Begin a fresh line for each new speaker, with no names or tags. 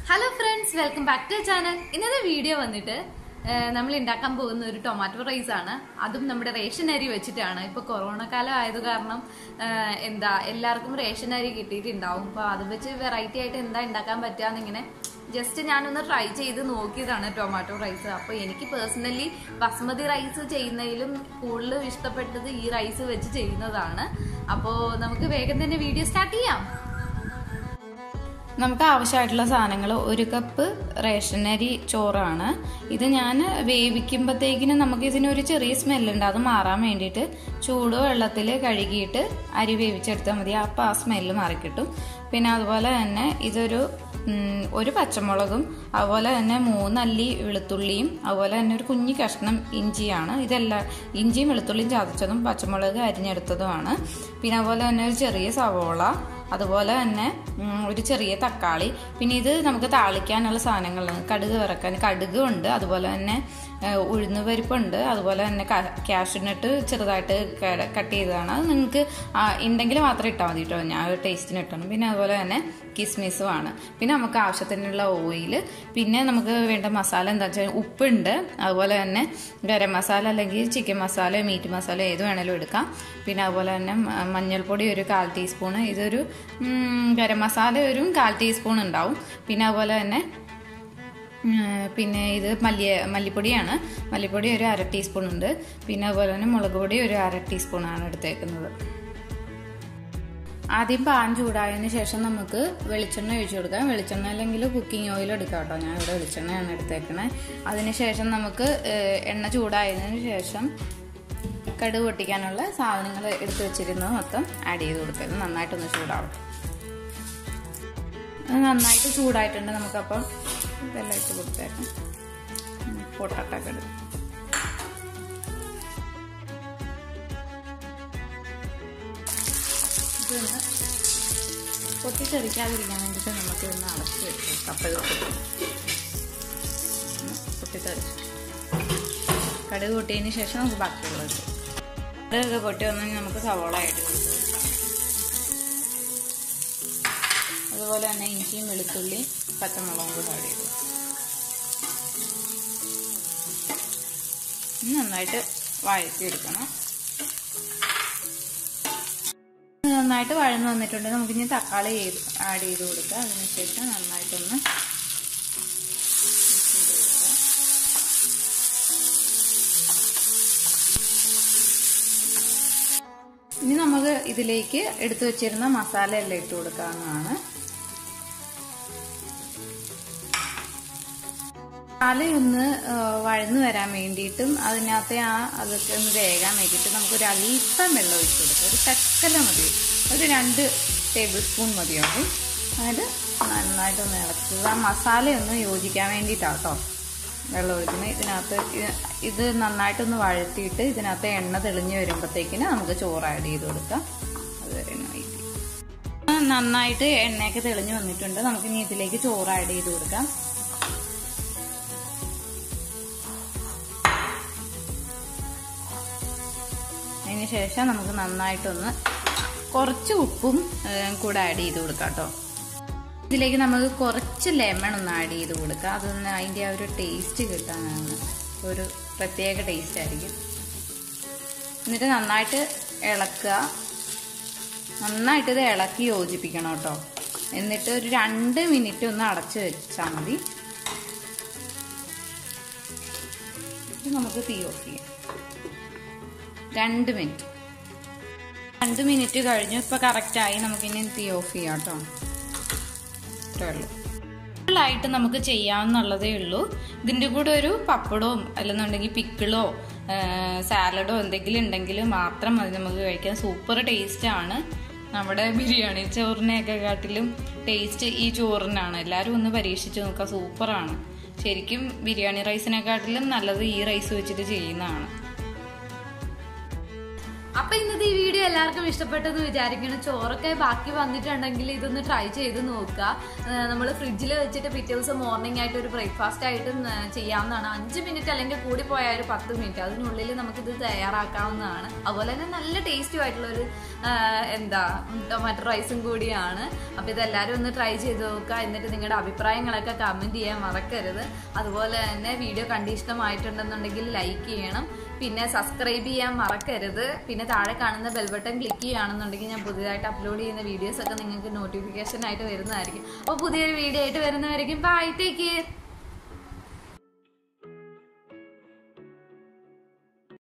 Hello friends welcome back to channel ഇന്നത്തെ video വന്നിട്ട് ഏഹ്, നമ്മൾ ഉണ്ടാക്കാൻ പോകുന്ന ഒരു ടൊമാറ്റോ റൈസ് ആണ് അതും നമ്മുടെ റേഷൻ അരി വെച്ചിട്ടാണ് ഇപ്പൊ കൊറോണ കാലം ആയത് കാരണം ഏഹ്, എന്താ എല്ലാവർക്കും റേഷൻ അരി കിട്ടിയിട്ടുണ്ടാവും അപ്പൊ അത് വെച്ച് വെറൈറ്റി ആയിട്ട് എന്താ ഉണ്ടാക്കാൻ പറ്റുകയെന്നിങ്ങനെ ജസ്റ്റ് ഞാനൊന്ന് ട്രൈ ചെയ്ത് നോക്കിയതാണ് ടൊമാറ്റോ റൈസ് അപ്പൊ എനിക്ക് പേഴ്സണലി ബസ്മതി റൈസ് ചെയ്യുന്നതിലും കൂടുതൽ ഇഷ്ടപ്പെട്ടത് ഈ റൈസ് വെച്ച് ചെയ്യുന്നതാണ് അപ്പോൾ നമുക്ക് വേഗം തന്നെ വീഡിയോ സ്റ്റാർട്ട് ചെയ്യാം
നമുക്ക് ആവശ്യമായിട്ടുള്ള സാധനങ്ങൾ ഒരു കപ്പ് റേഷനരി ചോറാണ് ഇത് ഞാൻ വേവിക്കുമ്പോഴത്തേക്കിന് നമുക്ക് ഇതിനൊരു ചെറിയ സ്മെല്ലുണ്ട് അത് മാറാൻ വേണ്ടിയിട്ട് ചൂട് വെള്ളത്തിൽ കഴുകിയിട്ട് അരി വേവിച്ചെടുത്താൽ മതി അപ്പോൾ ആ സ്മെല്ല് മാറിക്കിട്ടും പിന്നെ അതുപോലെ തന്നെ ഇതൊരു ഉം, ഒരു പച്ചമുളകും അതുപോലെ തന്നെ മൂന്നല്ലി വെളുത്തുള്ളിയും അതുപോലെ തന്നെ ഒരു കുഞ്ഞി കഷ്ണം ഇഞ്ചിയാണ് ഇതെല്ലാം ഇഞ്ചിയും വെളുത്തുള്ളിയും ചതച്ചതും പച്ചമുളക് അരിഞ്ഞെടുത്തതുമാണ് പിന്നെ അതുപോലെ തന്നെ ഒരു ചെറിയ സവോള അതുപോലെ തന്നെ ഉം, ഒരു ചെറിയ തക്കാളി പിന്നെ ഇത് നമുക്ക് താളിക്കാനുള്ള സാധനങ്ങളാണ് കടുക് വറക്കാൻ കടുക് ഉണ്ട് അതുപോലെ തന്നെ ഏഹ്, ഉഴുന്ന് പരിപ്പുണ്ട് അതുപോലെ തന്നെ ക്യാഷ്യൂനട്ട് ചെറുതായിട്ട് കട്ട് ചെയ്തതാണ് അത് നിങ്ങൾക്ക് ഉണ്ടെങ്കിൽ മാത്രം ഇട്ടാൽ മതി കേട്ടോ ഞാൻ ഒരു ടേസ്റ്റിന് ഇട്ടണം പിന്നെ അതുപോലെ തന്നെ കിസ്മിസുമാണ് പിന്നെ നമുക്ക് ആവശ്യത്തിനുള്ള ഓയിൽ പിന്നെ നമുക്ക് വേണ്ട മസാല എന്താ വെച്ചാൽ ഉപ്പുണ്ട് അതുപോലെ തന്നെ ഗരം മസാല അല്ലെങ്കിൽ ചിക്കൻ മസാല മീറ്റ് മസാല ഏത് വേണേലും എടുക്കാം പിന്നെ അതുപോലെ തന്നെ മ- മഞ്ഞൾപ്പൊടി ഒരു കാൽ ടീസ്പൂണ് ഇതൊരു ഉം, ഗരം മസാല ഒരു കാൽ ടീസ്പൂൺ ഉണ്ടാവും പിന്നെ അതുപോലെ തന്നെ ഉം, പിന്നെ ഇത് മല്ലി മല്ലിപ്പൊടിയാണ് മല്ലിപ്പൊടി ഒരു അര ടീസ്പൂൺ ഉണ്ട് പിന്നെ അതുപോലെ തന്നെ മുളക് പൊടി ഒരു അര ടീസ്പൂണാണ് എടുത്തേക്കുന്നത് ആദ്യം പാൻ ചൂടായതിന് ശേഷം നമുക്ക് വെളിച്ചെണ്ണ ഒഴിച്ചു കൊടുക്കാം വെളിച്ചെണ്ണ അല്ലെങ്കിൽ കുക്കിംഗ് ഓയിൽ എടുക്കാം കേട്ടോ ഞാൻ ഇവിടെ വെളിച്ചെണ്ണയാണ് എടുത്തേക്കണേ അതിനുശേഷം നമുക്ക് ഏഹ്, എണ്ണ ചൂടായതിനു ശേഷം കടുക് പൊട്ടിക്കാനുള്ള സാധനങ്ങൾ എടുത്തു വെച്ചിരുന്നത് മൊത്തം ആഡ് ചെയ്ത് കൊടുക്കുക ഇത് നന്നായിട്ടൊന്ന് ചൂടാവും അത് നന്നായിട്ട് ചൂടായിട്ടുണ്ട് നമുക്കപ്പം ഇതെല്ലാം ഇട്ട് കൊടുത്തേക്കാം പൊട്ടട്ടൊക്കെ എടുക്കും ഇതൊന്ന് പൊട്ടിത്തെറിക്കാതിരിക്കാൻ വേണ്ടിയിട്ട് നമുക്ക് ഇതൊന്ന് അടച്ച് വെക്കാം കപ്പതൊക്കെ പൊട്ടിത്തെറിച്ചു കടുക് പൊട്ടിയതിന് ശേഷം നമുക്ക് ബാക്കിയുള്ളത് ഇട്ട്. കടുകൊക്കെ പൊട്ടി വന്നാൽ നമുക്ക് സവോള ആയിട്ട് കൊടുക്കും അതുപോലെ തന്നെ ഇഞ്ചിയും വെളുത്തുള്ളി പച്ചമുളകും കൂടെ ആഡ് ചെയ്തു ഇനി നന്നായിട്ട് വഴറ്റിയെടുക്കണം ഇത് നന്നായിട്ട് വഴന്ന് വന്നിട്ടുണ്ട് നമുക്കിനി തക്കാളി ചെയ്ത് ആഡ് ചെയ്ത് കൊടുക്കുക അതിനുശേഷം നന്നായിട്ടൊന്ന് mix ചെയ്ത് കൊടുക്കുക ഇനി നമുക്ക് ഇതിലേക്ക് എടുത്തു വെച്ചിരുന്ന മസാല എല്ലാം ഇട്ട് കൊടുക്കാവുന്നതാണ് മസാല ഒന്ന് ആ, വഴന്നു വരാൻ വേണ്ടിയിട്ടും അതിനകത്തെ ആ അതൊക്കെ ഒന്ന് വേകാൻ വേണ്ടിയിട്ട് നമുക്കൊരു അല്പം വെള്ളം ഒഴിച്ച് കൊടുക്കാം ഒരു തക്കല മതി ഒരു രണ്ട് ടേബിൾ സ്പൂൺ മതിയാകും എന്നിട്ട് നന്നായിട്ടൊന്ന് ഇളക്കുക ആ മസാല ഒന്ന് യോജിക്കാൻ വേണ്ടിയിട്ടാണ് കേട്ടോ വെള്ളം ഒഴിക്കുന്നത് ഇതിനകത്ത് ഇത് ഇത് നന്നായിട്ടൊന്ന് വഴറ്റിയിട്ട് ഇതിനകത്ത് എണ്ണ തെളിഞ്ഞ് വരുമ്പോഴത്തേക്കിന് നമുക്ക് ചോറ് ആഡ് ചെയ്ത് കൊടുക്കാം അതുവരെ ഒന്ന് wait ചെയ്യാം. നന്നായിട്ട് എണ്ണയൊക്കെ തെളിഞ്ഞ് വന്നിട്ടുണ്ട് നമുക്ക് ഇനി ഇതിലേക്ക് ചോറ് ആഡ് ചെയ്ത് കൊടുക്കാം അതിന് ശേഷം നമുക്ക് നന്നായിട്ടൊന്ന് കുറച്ച് ഉപ്പും ഏഹ്, കൂടെ ആഡ് ചെയ്ത് കൊടുക്കാം കേട്ടോ ഇതിലേക്ക് നമുക്ക് കുറച്ച് ലെമൺ ഒന്ന് ആഡ് ചെയ്ത് കൊടുക്കുക അതൊന്ന് അതിൻ്റെ ആ ഒരു ടേസ്റ്റ് കിട്ടാനാണ് ഒരു പ്രത്യേക ടേസ്റ്റ് ആയിരിക്കും എന്നിട്ട് നന്നായിട്ട് ഇളക്കുക നന്നായിട്ട് ഇത് ഇളക്കി യോജിപ്പിക്കണം കേട്ടോ എന്നിട്ട് ഒരു രണ്ട് മിനിറ്റ് ഒന്ന് അടച്ച് വെച്ചാൽ മതി ഇത് നമുക്ക് തീ ഓഫ് ചെയ്യാം രണ്ട് മിനിറ്റ് രണ്ട് മിനിറ്റ് കഴിഞ്ഞു ഇപ്പൊ കറക്റ്റായി നമുക്കിനി തീ ഓഫ് ചെയ്യാം കേട്ടോ ഇത്രേ ഉള്ളൂ സിമ്പിളായിട്ട് നമുക്ക് ചെയ്യാവുന്നുള്ളതേ ഉള്ളൂ ഇതിൻ്റെ കൂടെ ഒരു പപ്പടവും അല്ലെന്നുണ്ടെങ്കിൽ പിക്കിളോ സാലഡോ എന്തെങ്കിലും ഉണ്ടെങ്കിൽ മാത്രം മതി നമുക്ക് കഴിക്കാൻ സൂപ്പർ ടേസ്റ്റ് ആണ് നമ്മുടെ ബിരിയാണി ചോറിനെയൊക്കെ കാട്ടിലും ടേസ്റ്റ് ഈ ചോറിനാണ് എല്ലാവരും ഒന്ന് പരീക്ഷിച്ച് നോക്കുക സൂപ്പറാണ് ശരിക്കും ബിരിയാണി റൈസിനെക്കാട്ടിലും നല്ലത് ഈ റൈസ് വെച്ചിട്ട് ചെയ്യുന്നതാണ്
അപ്പൊ ഇന്നത്തെ ഈ വീഡിയോ എല്ലാവർക്കും ഇഷ്ടപ്പെട്ടെന്ന് വിചാരിക്കണം ചോറൊക്കെ ബാക്കി വന്നിട്ടുണ്ടെങ്കിൽ ഇതൊന്ന് ട്രൈ ചെയ്ത് നോക്കുക നമ്മൾ ഫ്രിഡ്ജിൽ വെച്ചിട്ട് പിറ്റേ ദിവസം മോർണിംഗ് ആയിട്ട് ഒരു ബ്രേക്ക്ഫാസ്റ്റ് ആയിട്ട് ചെയ്യാവുന്നതാണ് അഞ്ച് മിനിറ്റ് അല്ലെങ്കിൽ കൂടി പോയാൽ ഒരു പത്ത് മിനിറ്റ് അതിനുള്ളിൽ നമുക്കിത് തയ്യാറാക്കാവുന്നതാണ് അതുപോലെ തന്നെ നല്ല ടേസ്റ്റും ആയിട്ടുള്ള ഒരു എന്താ ടൊമാറ്റോ റൈസും കൂടിയാണ് അപ്പൊ ഇതെല്ലാവരും ഒന്ന് ട്രൈ ചെയ്ത് നോക്കുക എന്നിട്ട് നിങ്ങളുടെ അഭിപ്രായങ്ങളൊക്കെ കമന്റ് ചെയ്യാൻ മറക്കരുത് അതുപോലെ തന്നെ വീഡിയോ കണ്ട് ഇഷ്ടമായിട്ടുണ്ടെന്നുണ്ടെങ്കിൽ ലൈക്ക് ചെയ്യണം പിന്നെ സബ്സ്ക്രൈബ് ചെയ്യാൻ മറക്കരുത് പിന്നെ താഴെ കാണുന്ന ബെൽ ബട്ടൺ ക്ലിക്ക് ചെയ്യുകയാണെന്നുണ്ടെങ്കിൽ ഞാൻ പുതിയതായിട്ട് അപ്ലോഡ് ചെയ്യുന്ന വീഡിയോസ് ഒക്കെ നിങ്ങൾക്ക് നോട്ടിഫിക്കേഷൻ ആയിട്ട് വരുന്നതായിരിക്കും അപ്പോൾ പുതിയൊരു വീഡിയോ ആയിട്ട് വരുന്നവരായിരിക്കും ബൈ ടേക്ക് കെയർ